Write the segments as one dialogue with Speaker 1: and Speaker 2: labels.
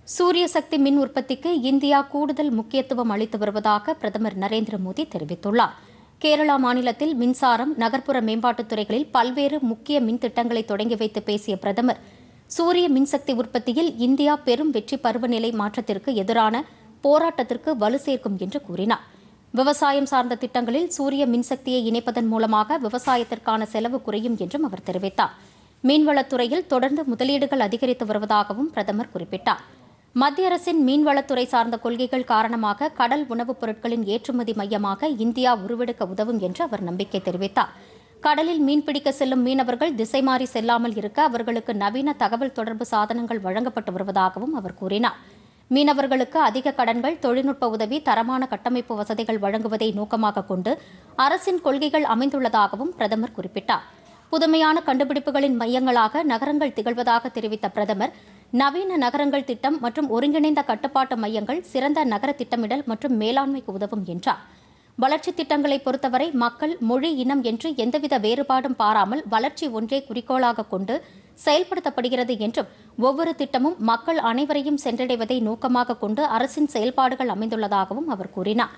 Speaker 1: சூரிய சக்தி மின் உற்பத்திக்கு இந்தியா கூடுதல் முக்கியத்துவம் அளித்து வருவதாக பிரதமர் நரேந்திர மோடி தெரிவித்துள்ளார் கேரளா மாநிலத்தில் மின்சாரம் நகர்ப்புற மேம்பாட்டுத் துறைகளில் பல்வேறு முக்கிய மின் திட்டங்களை தொடங்கி வைத்து பேசிய பிரதமர் சூரிய மின்சக்தி உற்பத்தியில் இந்தியா பெரும் வெற்றி பருவநிலை மாற்றத்திற்கு எதிரான போராட்டத்திற்கு வலு சேர்க்கும் என்று கூறினார் விவசாயம் சார்ந்த திட்டங்களில் சூரிய மின்சக்தியை இணைப்பதன் மூலமாக விவசாயத்திற்கான செலவு குறையும் என்றும் அவர் தெரிவித்தார் மீன்வளத்துறையில் தொடர்ந்து முதலீடுகள் அதிகரித்து வருவதாகவும் பிரதமர் குறிப்பிட்டார் மத்திய அரசின் மீன்வளத்துறை சார்ந்த கொள்கைகள் காரணமாக கடல் உணவுப் பொருட்களின் ஏற்றுமதி மையமாக இந்தியா உருவெடுக்க உதவும் என்று அவர் நம்பிக்கை தெரிவித்தார் கடலில் மீன்பிடிக்க செல்லும் மீனவர்கள் திசை மாறி செல்லாமல் இருக்க அவர்களுக்கு நவீன தகவல் தொடர்பு சாதனங்கள் வழங்கப்பட்டு வருவதாகவும் அவர் கூறினார் மீனவர்களுக்கு அதிக கடன்கள் தொழில்நுட்ப உதவி தரமான கட்டமைப்பு வசதிகள் வழங்குவதை நோக்கமாக கொண்டு அரசின் கொள்கைகள் அமைந்துள்ளதாகவும் பிரதமர் குறிப்பிட்டார் புதுமையான கண்டுபிடிப்புகளின் மையங்களாக நகரங்கள் திகழ்வதாக தெரிவித்த பிரதமர் நவீன நகரங்கள் திட்டம் மற்றும் ஒருங்கிணைந்த கட்டுப்பாட்டு மையங்கள் சிறந்த நகர திட்டமிடல் மற்றும் மேலாண்மைக்கு உதவும் என்றார் வளர்ச்சித் திட்டங்களை பொறுத்தவரை மக்கள் மொழி இனம் என்று எந்தவித வேறுபாடும் பாராமல் வளர்ச்சி ஒன்றே குறிக்கோளாக கொண்டு செயல்படுத்தப்படுகிறது என்றும் ஒவ்வொரு திட்டமும் மக்கள் அனைவரையும் சென்றடைவதை நோக்கமாக கொண்டு அரசின் செயல்பாடுகள் அமைந்துள்ளதாகவும் அவர் கூறினார்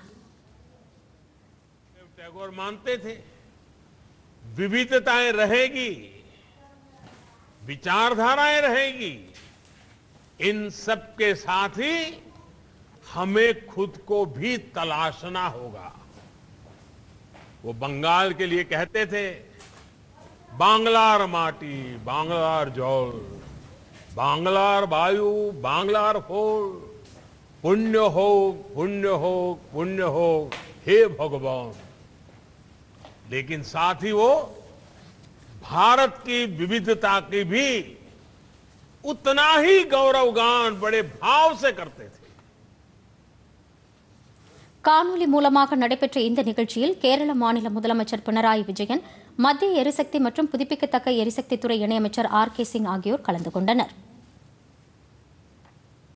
Speaker 2: टैगोर मानते थे विविधताएं रहेगी विचारधाराएं रहेगी इन सब के साथ ही हमें खुद को भी तलाशना होगा वो बंगाल के लिए कहते थे बांग्लार माटी बांग्लार जल बांग्लार वायु बांग्लार फूल पुण्य हो पुण्य हो पुण्य हो हे भगवान लेकिन साथ ही वो भारत की विविधता की भी उतना ही गौरवगान बड़े भाव से करते थे
Speaker 1: காணொலி மூலமாக நடைபெற்ற இந்த நிகழ்ச்சியில் கேரள மாநில முதலமைச்சர் பினராயி விஜயன் மத்திய எரிசக்தி மற்றும் புதுப்பிக்கத்தக்க எரிசக்தித்துறை இணையமைச்சர் ஆர் கே சிங் ஆகியோர் கலந்து கொண்டனர்